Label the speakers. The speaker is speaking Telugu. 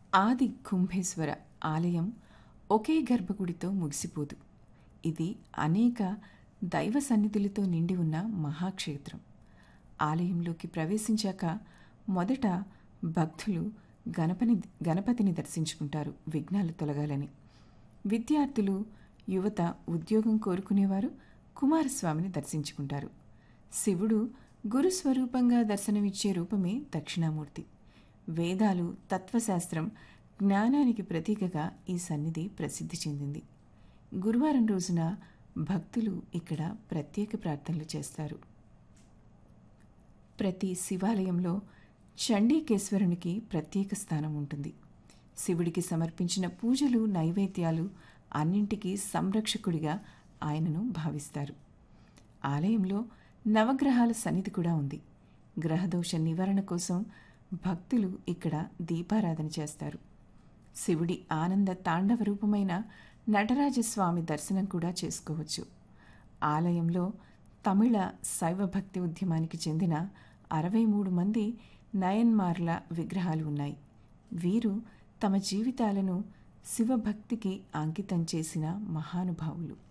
Speaker 1: ఆది కుంభేశ్వర ఆలయం ఒకే గర్భగుడితో ముగిసిపోదు ఇది అనేక దైవ సన్నిధులతో నిండి ఉన్న మహాక్షేత్రం ఆలయంలోకి ప్రవేశించాక మొదట భక్తులు గణపని గణపతిని దర్శించుకుంటారు విఘ్నాలు తొలగాలని విద్యార్థులు యువత ఉద్యోగం కోరుకునేవారు కుమారస్వామిని దర్శించుకుంటారు శివుడు గురుస్వరూపంగా దర్శనమిచ్చే రూపమే దక్షిణామూర్తి వేదాలు తత్వశాస్త్రం జ్ఞానానికి ప్రతీకగా ఈ సన్నిధి ప్రసిద్ధి చెందింది గురువారం రోజున భక్తులు ఇక్కడ ప్రత్యేక ప్రార్థనలు చేస్తారు ప్రతి శివాలయంలో చండీకేశ్వరునికి ప్రత్యేక స్థానం ఉంటుంది శివుడికి సమర్పించిన పూజలు నైవేద్యాలు అన్నింటికీ సంరక్షకుడిగా ఆయనను భావిస్తారు ఆలయంలో నవగ్రహాల సన్నిధి కూడా ఉంది గ్రహదోష నివారణ కోసం భక్తులు ఇక్కడ దీపారాధన చేస్తారు శివుడి ఆనంద తాండవ రూపమైన నటరాజస్వామి దర్శనం కూడా చేసుకోవచ్చు ఆలయంలో తమిళ శైవ భక్తి ఉద్యమానికి చెందిన అరవై మూడు మంది నయన్మార్ల విగ్రహాలు ఉన్నాయి వీరు తమ జీవితాలను శివభక్తికి అంకితం చేసిన మహానుభావులు